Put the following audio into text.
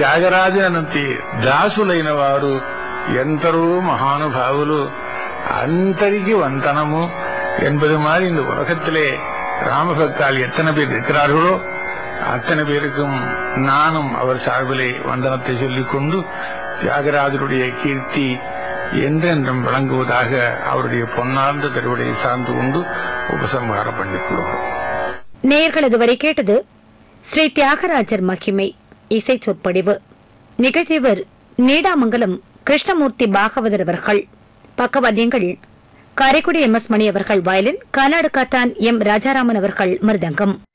త్యాగరాజనంతి దాసులైన వారు ఎందరో మహానుభావులు అందరికీ వంతனము என்பது மாதிரி இந்த உலகத்திலே ராமபக்தால் எத்தனை பேர் இருக்கிறார்களோ அத்தனை பேருக்கும் நானும் அவர் சார்பிலே வந்தனத்தை சொல்லிக் கொண்டு தியாகராஜருடைய கீர்த்தி என்றென்றும் விளங்குவதாக அவருடைய பொன்னார்ந்த திருவிடையை சார்ந்து கொண்டு உபசம்ஹாரம் பண்ணிக் கொள்கிறோம் நேயர்கள் இதுவரை கேட்டது ஸ்ரீ தியாகராஜர் மகிமை இசை சொற்பொழிவு நிகழ்ச்சியவர் நீடாமங்கலம் கிருஷ்ணமூர்த்தி பாகவதர் அவர்கள் பக்கவாத்தியங்கள் காரைக்குடி எம் எஸ் மணி அவர்கள் வயலின் கர்நாடகத்தான் எம் ராஜாராமன் அவர்கள் மிருதங்கம்